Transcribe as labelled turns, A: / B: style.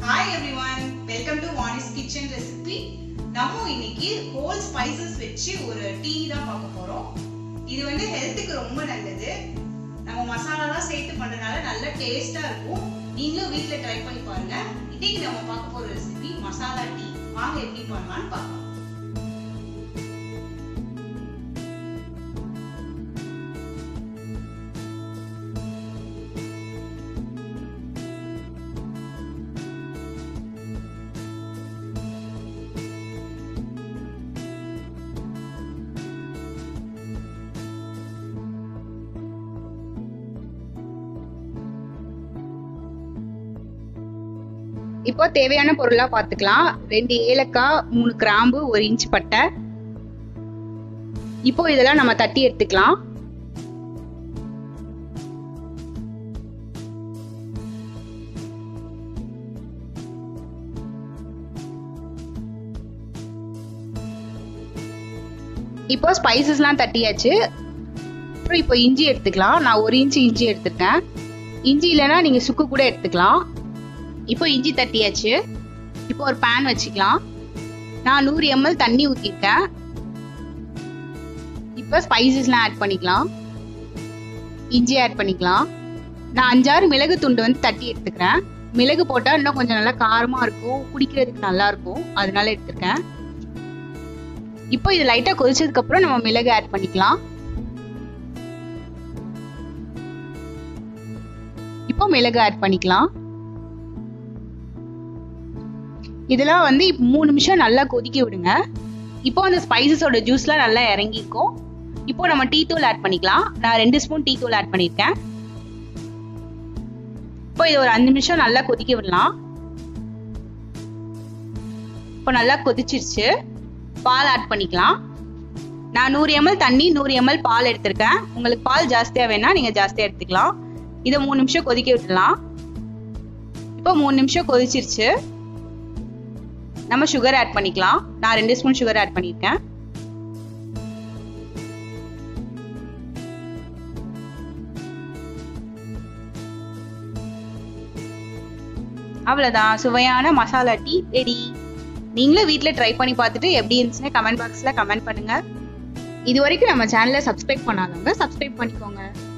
A: hi everyone welcome to Vani's kitchen recipe நம்ம இன்னைக்கு whole spices வச்சு ஒரு டீ தான் பார்க்க போறோம் இது வந்து ஹெல்த்துக்கு ரொம்ப நல்லது நம்ம மசாலாலாம் சேர்த்து பண்றதுனால நல்ல டேஸ்டா இருக்கும் நீங்களும் வீட்ல ட்ரை பண்ணி பாருங்க இன்னைக்கு நம்ம பார்க்க போற ரெசிபி மசாலா டீ வாங்க எப்படி பண்ணலாம்னு பார்க்கலாம்
B: இப்போ தேவையான பொருளா பார்த்துக்கலாம் ரெண்டு ஏலக்காய் மூணு கிராம்பு ஒரு இன்ச் பட்டை இப்போ இதெல்லாம் நம்ம தட்டி எடுத்துக்கலாம் இப்போ ஸ்பைசஸ்லாம் தட்டியாச்சு அப்புறம் இப்போ இஞ்சி எடுத்துக்கலாம் நான் ஒரு இன்ச்சு இஞ்சி எடுத்துருக்கேன் இஞ்சி இல்லைன்னா நீங்கள் சுக்கு கூட எடுத்துக்கலாம் இப்போ இஞ்சி தட்டியாச்சு இப்போ ஒரு பேன் வச்சுக்கலாம் நான் நூறு எம்எல் தண்ணி ஊற்றிருக்கேன் இப்போ ஸ்பைசஸ்லாம் ஆட் பண்ணிக்கலாம் இஞ்சி ஆட் பண்ணிக்கலாம் நான் அஞ்சாறு மிளகு துண்டு வந்து தட்டி எடுத்துக்கிறேன் மிளகு போட்டால் இன்னும் கொஞ்சம் நல்லா காரமாக இருக்கும் குடிக்கிறதுக்கு நல்லா இருக்கும் அதனால எடுத்துருக்கேன் இப்போ இது லைட்டாக கொதிச்சதுக்கப்புறம் நம்ம மிளகு ஆட் பண்ணிக்கலாம் இப்போ மிளகு ஆட் பண்ணிக்கலாம் இதெல்லாம் வந்து இப்போ மூணு நிமிஷம் நல்லா கொதிக்க விடுங்க இப்போ அந்த ஸ்பைசஸோட ஜூஸ்லாம் நல்லா இறங்கிக்கும் இப்போ நம்ம டீ தூள் ஆட் பண்ணிக்கலாம் நான் ரெண்டு ஸ்பூன் டீ தூள் ஆட் பண்ணியிருக்கேன் இப்போ இது ஒரு அஞ்சு நிமிஷம் நல்லா கொதிக்க விடலாம் இப்போ நல்லா கொதிச்சிருச்சு பால் ஆட் பண்ணிக்கலாம் நான் நூறு எம்எல் தண்ணி நூறு எம்எல் பால் எடுத்திருக்கேன் உங்களுக்கு பால் ஜாஸ்தியாக வேணா நீங்கள் ஜாஸ்தியாக எடுத்துக்கலாம் இதை மூணு நிமிஷம் கொதிக்க விட்டுலாம் இப்போ மூணு நிமிஷம் கொதிச்சிருச்சு நம்ம சுகர் ஆட் பண்ணிக்கலாம் நான் ரெண்டு ஸ்பூன் சுகர் ஆட் பண்ணியிருக்கேன் அவ்வளோதான் சுவையான மசாலா டீ ரெடி நீங்களும் வீட்டில் ட்ரை பண்ணி பார்த்துட்டு எப்படி இருந்துச்சுன்னு கமெண்ட் பாக்ஸில் கமெண்ட் பண்ணுங்க இது வரைக்கும் நம்ம சேனலை சப்ஸ்கிரைப் பண்ணாதவங்க சப்ஸ்கிரைப் பண்ணிக்கோங்க